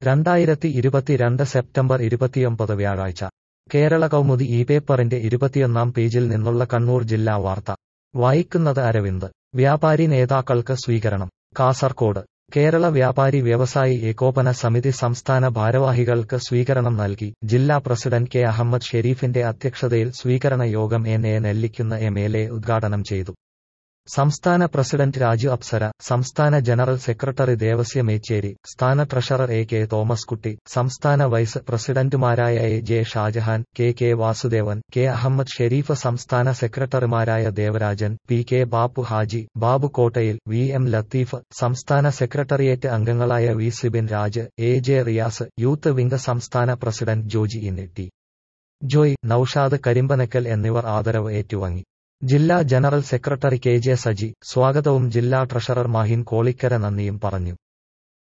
രണ്ടായിരത്തി ഇരുപത്തിരണ്ട് സെപ്റ്റംബർ ഇരുപത്തിയൊമ്പത് വ്യാഴാഴ്ച കേരള കൗമുദി ഈ പേപ്പറിന്റെ ഇരുപത്തിയൊന്നാം പേജിൽ നിന്നുള്ള കണ്ണൂർ ജില്ലാ വാർത്ത വായിക്കുന്നത് അരവിന്ദ് വ്യാപാരി നേതാക്കൾക്ക് സ്വീകരണം കാസർകോട് കേരള വ്യാപാരി വ്യവസായി ഏകോപന സമിതി സംസ്ഥാന ഭാരവാഹികൾക്ക് സ്വീകരണം നൽകി ജില്ലാ പ്രസിഡന്റ് കെ അഹമ്മദ് ഷെരീഫിന്റെ അധ്യക്ഷതയിൽ സ്വീകരണ യോഗം N A Nellikkunnu M L A ഉദ്ഘാടനം ചെയ്തു സംസ്ഥാന പ്രസിഡന്റ് രാജു അപ്സര സംസ്ഥാന ജനറൽ സെക്രട്ടറി ദേവസ്യ മേച്ചേരി സ്ഥാന ട്രഷറർ എ കെ തോമസ് കുട്ടി സംസ്ഥാന വൈസ് പ്രസിഡന്റുമാരായ A J Shajahan K K Vasudevan K Ahammed Shareef സംസ്ഥാന സെക്രട്ടറിമാരായ Devarajan P K Bappu Haji Babu Kottayil V M Latheef സംസ്ഥാന സെക്രട്ടേറിയറ്റ് അംഗങ്ങളായ V Sibin Raj A J Riyas youth wing സംസ്ഥാന പ്രസിഡന്റ് ജോജി ഇന്നെട്ടി ജോയ് നൌഷാദ് കരിമ്പനക്കൽ എന്നിവർ ആദരവ് ഏറ്റുവാങ്ങി ജില്ലാ general secretary K J Saji സ്വാഗതവും ജില്ലാ ട്രഷറർ മാഹിൻ കോളിക്കര നന്ദിയും പറഞ്ഞു